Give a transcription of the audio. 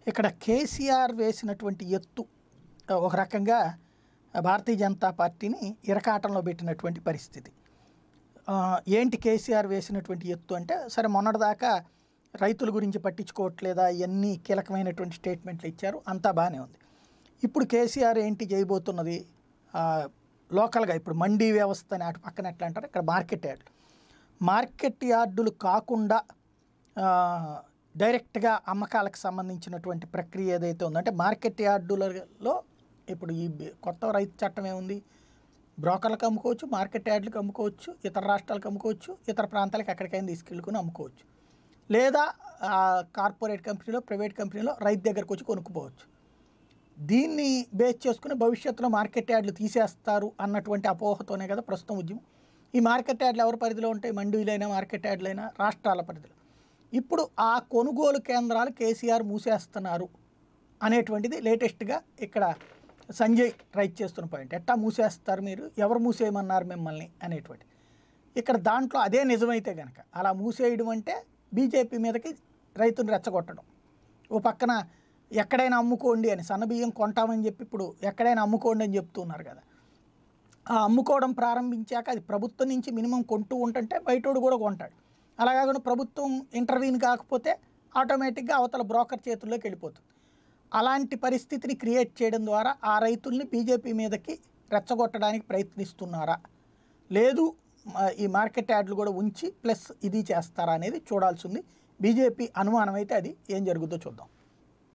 ఇక్కడ కేసీఆర్ వేసినటువంటి ఎత్తు ఆ, ఒక రకంగా భారతీయ జనతా పార్టీని ఇరకాటంలో పెట్టినటువంటి పరిస్థితి ఆ, ఏంటి కేసీఆర్ వేసినటువంటి ఎత్తు అంటే సరే మొన్నటిదాకా రైతుల గురించి పట్టించుకోవట్లేదా ఇవన్నీ కీలకమైనటువంటి స్టేట్మెంట్లు ఇచ్చారు అంతా బాగానే ఉంది ఇప్పుడు కేసీఆర్ ఏంటి చేయబోతున్నది ఆ, లోకల్గా ఇప్పుడు మండీ వ్యవస్థ అని అటు పక్కన ఎట్లా అంటారు ఇక్కడ మార్కెట్ యార్డులు మార్కెట్ యార్డులు కాకుండా ఆ, డైరెక్ట్గా అమ్మకాలకు సంబంధించినటువంటి ప్రక్రియ ఏదైతే ఉందో అంటే మార్కెట్ యార్డులలో ఇప్పుడు ఈ బి- కొత్త రైతు చట్టం ఏముంది బ్రోకర్లకు అమ్ముకోవచ్చు మార్కెట్ యార్డులకు అమ్ముకోవచ్చు ఇతర రాష్ట్రాలకు అమ్ముకోవచ్చు ఇతర ప్రాంతాలకు ఎక్కడికైనా తీసుకెళ్ళుకుని అమ్ముకోవచ్చు లేదా ఆ, కార్పొరేట్ కంపెనీలో ప్రైవేట్ కంపెనీలో రైతు దగ్గరకు వచ్చి కొనుక్కుపోవచ్చు దీన్ని బేస్ చేసుకుని భవిష్యత్తులో మార్కెట్ యార్డులు తీసేస్తారు అన్నటువంటి అపోహతోనే కదా ప్రస్తుతం ఉద్యమం ఈ మార్కెట్ యార్డులు ఎవరి పరిధిలో ఉంటాయి మండీలైనా మార్కెట్ యార్డులైనా రాష్ట్రాల పరిధిలో ఇప్పుడు ఆ కొనుగోలు కేంద్రాలు కేసీఆర్ మూసేస్తున్నారు అనేటువంటిది లేటెస్ట్గా ఇక్కడ సంజయ్ రైట్ చేస్తున్న పాయింట్ ఎట్టా మూసేస్తారు మీరు ఎవరు మూసేయమన్నారు మిమ్మల్ని అనేటువంటి ఇక్కడ దాంట్లో అదే నిజమైతే కనుక అలా మూసేయడం అంటే బీజేపీ మీదకి రైతుని రెచ్చగొట్టడం ఓ పక్కన ఎక్కడైనా అమ్ముకోండి అని సన్నబియ్యం కొంటామని చెప్పి ఇప్పుడు ఎక్కడైనా అమ్ముకోండి అని చెప్తున్నారు కదా ఆ అమ్ముకోవడం ప్రారంభించాక అది ప్రభుత్వం నుంచి మినిమం కొంటూ ఉంటుంటే బయటోడు కూడా కొంటాడు అలా కాకుండా ప్రభుత్వం ఇంటర్వ్యూని కాకపోతే ఆటోమేటిక్గా అవతల బ్రోకర్ చేతుల్లోకి వెళ్ళిపోతుంది అలాంటి పరిస్థితిని క్రియేట్ చేయడం ద్వారా ఆ రైతుల్ని బీజేపీ మీదకి రెచ్చగొట్టడానికి ప్రయత్నిస్తున్నారా లేదు మ- ఈ మార్కెట్ యార్డులు కూడా ఉంచి ప్లస్ ఇది చేస్తారా అనేది చూడాల్సి ఉంది బీజేపీ అనుమానం అయితే అది ఏం జరుగుతుందో చూద్దాం